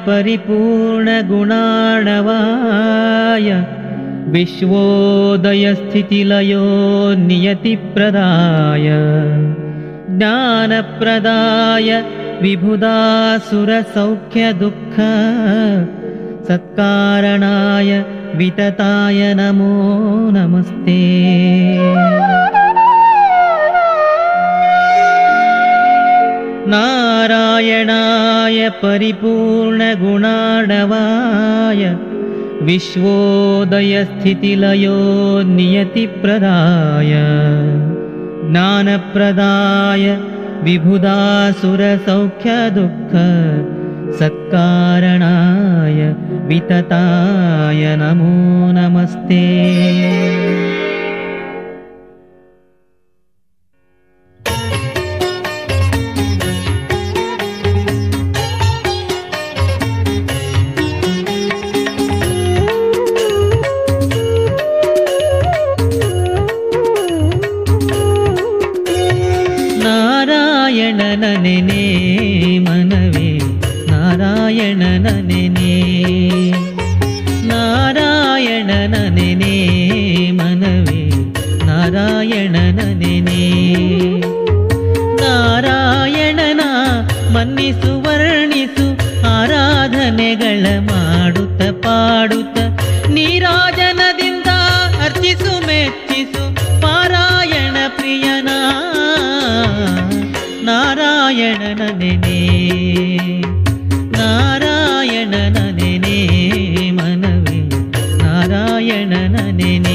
परिपूर्णगुणाणवाय विश्वोदयस्थितिलयो नियतिप्रदाय ज्ञानप्रदाय विबुधासुरसौख्यदुःख सत्कारणाय वितताय नमो नमस्ते नारायणाय परिपूर्णगुणाणवाय विश्वोदयस्थितिलयो नियतिप्रदाय ज्ञानप्रदाय विबुधासुरसौख्यदुःख सत्कारणाय वितताय नमो नमस्ते ನಾರಾಯಣನ ನೆನೆ ಮನವೇ ನಾರಾಯಣನ ನೆನೆ ನಾರಾಯಣನ ನೆನೆ ಮನವೇ ನಾರಾಯಣನ ನೆನೆ ನಾರಾಯಣನ ಮನ್ನಿಸು ವರ್ಣಿಸು ಆರಾಧನೆಗಳ ಮಾಡುತ್ತ ಪಾಡುತ್ತ ನೀರಾಜನದಿಂದ ಅರ್ಚಿಸು ಮೆಚ್ಚಿಸು ಪಾರಾಯಣ ಪ್ರಿಯನ ನಾರಾಯಣನ ನೆನೆ ನಾರಾಯಣನ ನೆನೆ ಮನವೇ ನಾರಾಯಣನ ನೆನೆ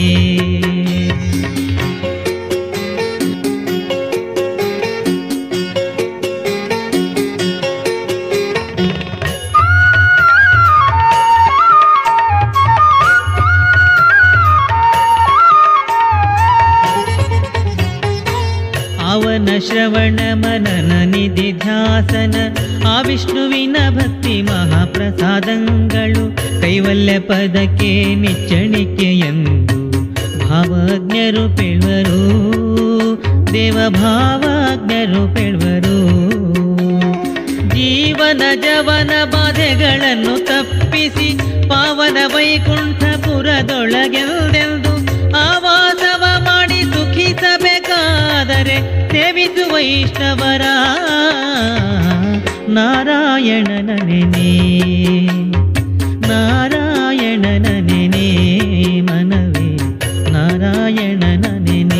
ಅವನ ಶ್ರವಣ ಮನನ ನಿಧಿ ಧ್ಯಾಸನ ಆ ವಿಷ್ಣುವಿನ ಭಕ್ತಿ ಮಹಾಪ್ರಸಾದಂಗಳು ಕೈವಲ್ಯ ಪದಕ್ಕೆ ನಿಚ್ಚಣಿಕೆಯೆಂದು ಭಾವಜ್ಞರು ಪೇಳ್ವರು ದೇವ ಭಾವಜ್ಞರು ಪೇಳ್ವರು ಜೀವನ ಜವನ ಬಾಧೆಗಳನ್ನು ತಪ್ಪಿಸಿ ಪಾವನ ವೈಕುಂಠಪುರದೊಳಗೆಲ್ದೆಂದು ಆವಾಸವ ಮಾಡಿ ಸುಖಿಸಬೇಕಾದರೆ ಸೇವಿಸು ವೈಷ್ಣವರ ನಾರಾಯಣನ ನೆನೆ ನಾರಾಯಣನ ನೆನೆ ಮನವೇ ನಾರಾಯಣನ ನೆನೆ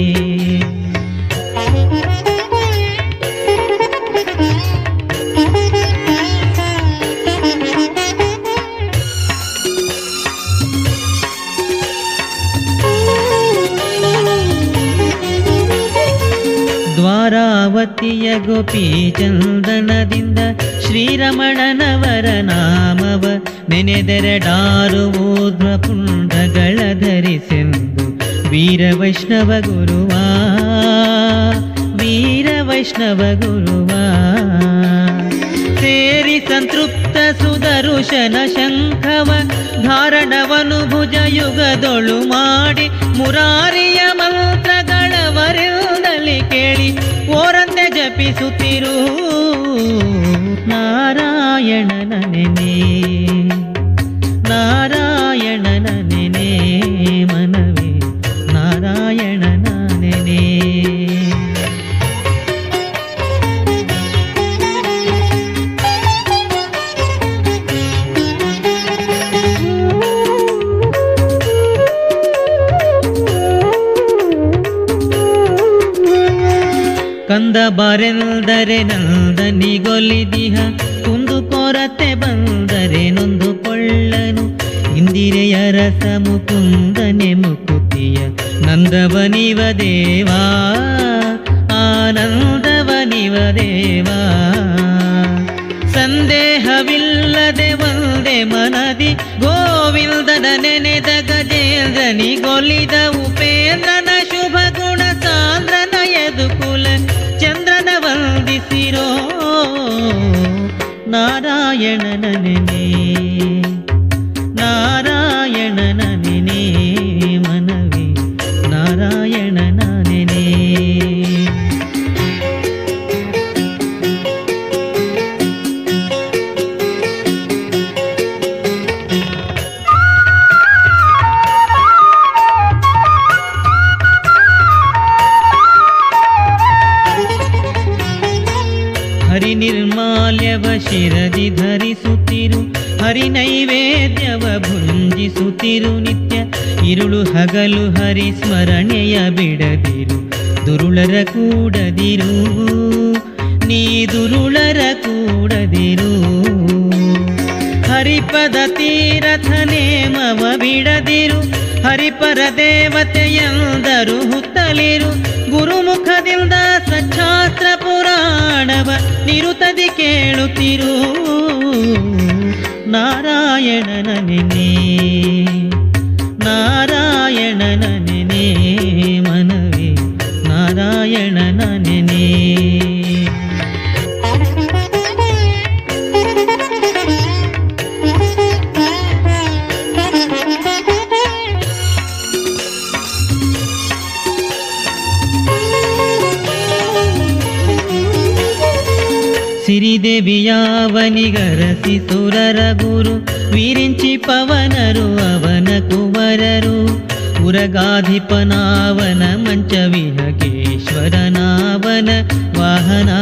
ದ್ವಾರಾವತಿಯ ಗೋಪಿ ಚಂದನದಿಂದ ಶ್ರೀರಮಣನವರ ನಾಮವ ನೆನೆದೆರಡಾರು ಊರ್ಧ್ವ ಪುಂಡಗಳ ಧರಿಸೆಂದು ವೀರ ವೈಷ್ಣವ ಗುರುವ ವೀರ ವೈಷ್ಣವ ಗುರುವ ಸೇರಿ ಸಂತೃಪ್ತ ಸುದರುಶನ ಶಂಖವ ಧಾರಣವನು ಭುಜ ಯುಗದೊಳು ಮಾಡಿ ಮುರಾರಿಯ ಮಂತ್ರಗಳವರೆಲ್ಲಲ್ಲಿ ಕೇಳಿ ಓರಂತೆ ಜಪಿಸುತ್ತಿರು ನಾರಾಯಣನ ನೆನೆ ನಾರಾಯಣನ ನೆನೆ ಮನವೇ ನಾರಾಯಣನ ನೆನೆ ಕಂದ ಬರೆಲ್ದರೆ ನಂದನಿಗೊಲಿದಿಹ ಕುಂದು ಕೊರತೆ ಬಂದರೆ ನೊಂದುಕೊಳ್ಳನು ಇಂದಿರೆಯ ರಸ ಮುಕುಂದನೆ ಮುಕುತಿಯ ನಂದವನಿವ ದೇವಾ ಆನಂದವನಿವ ದೇವಾ ಸಂದೇಹವಿಲ್ಲದೆ ಒಂದೇ ಮನದಿ ಗೋವಿಂದನ ನೆನೆದ ಗಜೇಂದ್ರನಿಗೊಲಿದ ಉಪೇಂದ್ರನ ಶುಭ ಗುಣ ಸಾಂದ್ರನ ಯದುಕುಲ ಚಂದ್ರನ ವಂದಿಸಿರೋ ನಾರಾಯಣನ ನೆನೆ ನಾರಾಯಣನ ನೆನೆ ಮನವೇ ನಾರಾಯಣನ ನೆನೆ ನೈವೇದ್ಯವ ಭುಂಜಿಸುತ್ತಿರು ನಿತ್ಯ ಇರುಳು ಹಗಲು ಹರಿಸ್ಮರಣೆಯ ಬಿಡದಿರು ದುರುಳರ ಕೂಡದಿರು ನೀ ದುರುಳರ ಕೂಡದಿರು ಹರಿಪದ ತೀರಥ ನೇಮವ ಬಿಡದಿರು ಹರಿಪರ ದೇವತೆಯಂದರು ಹುತ್ತಲಿರು ಗುರುಮುಖದಿಂದ ಸಚ್ಛಾಸ್ತ್ರ ಪುರಾಣವ ನಿರುತದಿ ಕೇಳುತ್ತಿರು ನಾರಾಯಣನ ನೆನೆ ನಾರಾಯಣನ ನೆನೆ ಮನವೇ ನಾರಾಯಣನ ನೆನೆ ಸಿರಿದೇವಿಯಾವನಿಗರಸಿ ಸುರರ ಗುರು ವಿರಿಂಚಿ ಪವನರು ಅವನ ಕುವರರು ಉರಗಾಧಿಪನಾವನ ಮಂಚ ವಿಹಗೇಶ್ವರನಾವನ ವಾಹನ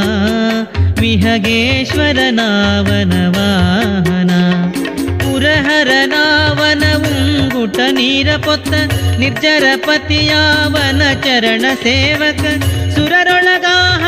ವಿಹಗೇಶ್ವರನಾವನ ವಾಹನ ಪುರಹರನಾವನ ಉಂಗುಟ ನೀರ ಪೊತ್ತ ನಿರ್ಜರ ಪತಿಯಾವನ ಚರಣ ಸೇವಕ ಸುರರೊಳಗಾಹ